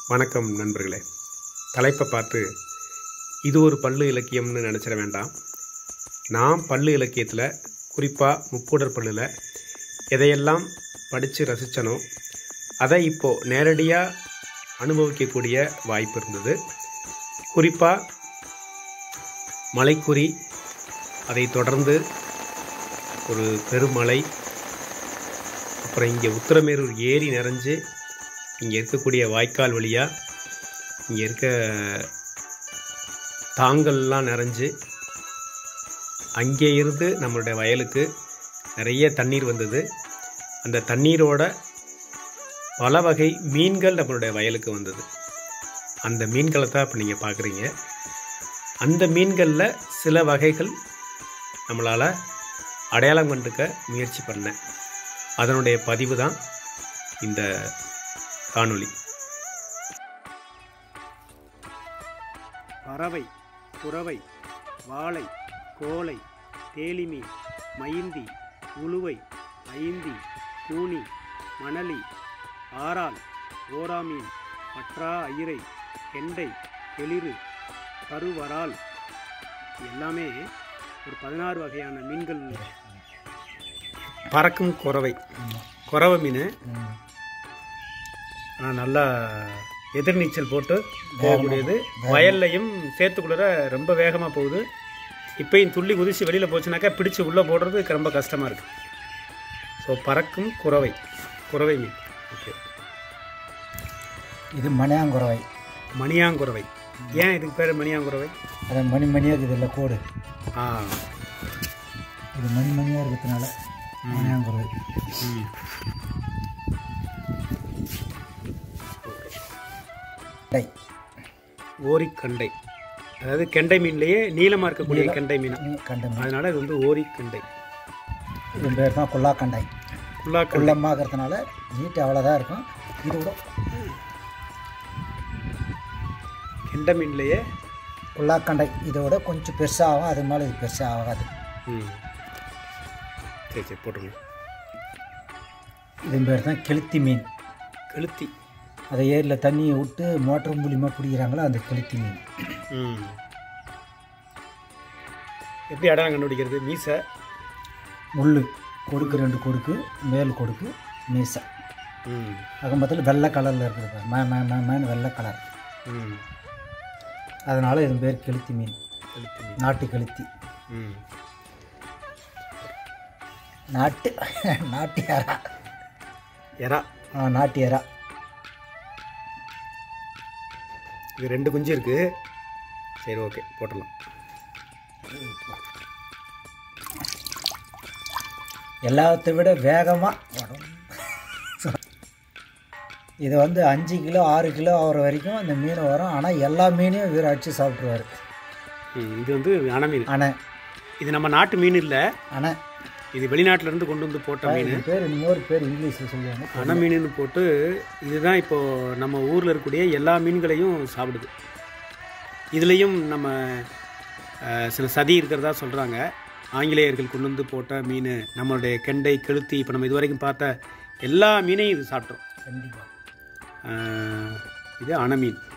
வணக்கம் நண்பர்களே தலைப்பை பார்த்து இது ஒரு பல்லு இலக்கியம்னு நினச்சிட வேண்டாம் நான் பல்லு இலக்கியத்தில் குறிப்பாக முப்புடர் பல்லில் எதையெல்லாம் படித்து ரசித்தனோ அதை இப்போது நேரடியாக அனுபவிக்கக்கூடிய வாய்ப்பு இருந்தது குறிப்பாக மலைக்குறி அதை தொடர்ந்து ஒரு பெருமலை அப்புறம் இங்கே உத்திரமேரூர் ஏரி நிறைஞ்சு இங்கே இருக்கக்கூடிய வாய்க்கால் வழியாக இங்கே இருக்க தாங்கல்லாம் நிறைஞ்சு அங்கே இருந்து நம்மளுடைய வயலுக்கு நிறைய தண்ணீர் வந்தது அந்த தண்ணீரோட பல வகை மீன்கள் நம்மளுடைய வயலுக்கு வந்தது அந்த மீன்களை தான் இப்போ நீங்கள் பார்க்குறீங்க அந்த மீன்களில் சில வகைகள் நம்மளால் அடையாளம் கண்டுக்க முயற்சி பண்ணேன் அதனுடைய பதிவு தான் இந்த காணொளி பறவை குறவை வாழை கோலை தேலிமீன் மயிந்தி உளுவை ஐந்தி கூனி மணலி ஆறால் ஓராமீன் பற்றா ஐரை கெண்டை கெளிறு கருவரால் எல்லாமே ஒரு பதினாறு வகையான மீன்கள் பறக்கும் குறவை குறவை மீன் ஆ, நல்லா எதிர்நீச்சல் போட்டு போகக்கூடியது வயல்லையும் சேர்த்துக்குள்ளார ரொம்ப வேகமாக போகுது இப்பயும் துள்ளி குதிச்சு வெளியில் போச்சுனாக்கா பிடிச்சு உள்ளே போடுறது ரொம்ப கஷ்டமாக இருக்குது ஸோ பறக்கும் குறவை குறவை மீன் ஓகே இது மணியாங்குறவை மணியாங்குறவை ஏன் இதுக்கு பேர் மணியாங்குறவை அது மணி மணியாக இருக்குது இல்லை கோடு ஆ இது மணி மணியாக இருக்கிறதுனால மணியாங்குறவை ம் டை ஓரிக்கண்டை அதாவது கெண்டை மீன்லேயே நீளமாக இருக்கக்கூடிய கெண்டை மீன் நீ கண்ட மீன் அதனால் இது வந்து ஓரிக்கண்டை இது பேர் தான் குல்லாக்கண்டை குள்ளாக்கண்டை குள்ளமாக இருக்கிறதுனால நீட்டு அவ்வளோதான் இருக்கும் இது கூட கெண்டை மீன்லேயே குல்லாக்கண்டை இதோட கொஞ்சம் பெருசாகும் அது மேலே இது பெருசாக ஆகாது ம் சரி சரி போட்டுருங்க இது பேர் தான் கெளுத்தி மீன் கழுத்தி அதை ஏரியில் தண்ணியை விட்டு மோட்டர் மூலியமாக பிடிக்கிறாங்களோ அந்த கெளுத்தி மீன் ம் எப்படி அடையாளம் கண்டுபிடிக்கிறது மீசை முள் கொடுக்கு ரெண்டு கொடுக்கு மேல் கொடுக்கு மீசை ம் அகம்பத்தில் வெள்ளை கலரில் இருக்குது பாரு. மே மே மே மேன்னு வெள்ளை கலர் ம் அதனால் இது பேர் கெளுத்தி மீன் கழுத்தி மீன் நாட்டு கெளுத்தி ம் நாட்டு நாட்டு எறா எறா ஆ நாட்டு எறா இது ரெண்டு குஞ்சு இருக்குது சரி ஓகே போட்டுடலாம் எல்லாத்தை விட வேகமாக வரும் இது வந்து அஞ்சு கிலோ ஆறு கிலோ ஆகிற வரைக்கும் அந்த மீன் வரும் ஆனால் எல்லா மீனையும் இவர் அடித்து சாப்பிட்ருவார் ம் இது வந்து அணை மீன் ஆனால் இது நம்ம நாட்டு மீன் இல்லை ஆனால் இது வெளிநாட்டுல இருந்து கொண்டு வந்து போட்ட மீன் இது பேர் இன்னொரு பேர் இங்கிலீஷில் சொல்லுவாங்க அணை மீனுன்னு போட்டு இதுதான் இப்போது நம்ம ஊரில் இருக்கக்கூடிய எல்லா மீன்களையும் சாப்பிடுது இதுலேயும் நம்ம அஹ், சில சதி இருக்கிறதா சொல்கிறாங்க ஆங்கிலேயர்கள் கொண்டு வந்து போட்ட மீன் நம்மளுடைய கெண்டை கெளுத்தி இப்போ நம்ம இது வரைக்கும் பார்த்த எல்லா மீனையும் இது சாப்பிட்டோம் கண்டிப்பாக அஹ், இது அணை மீன்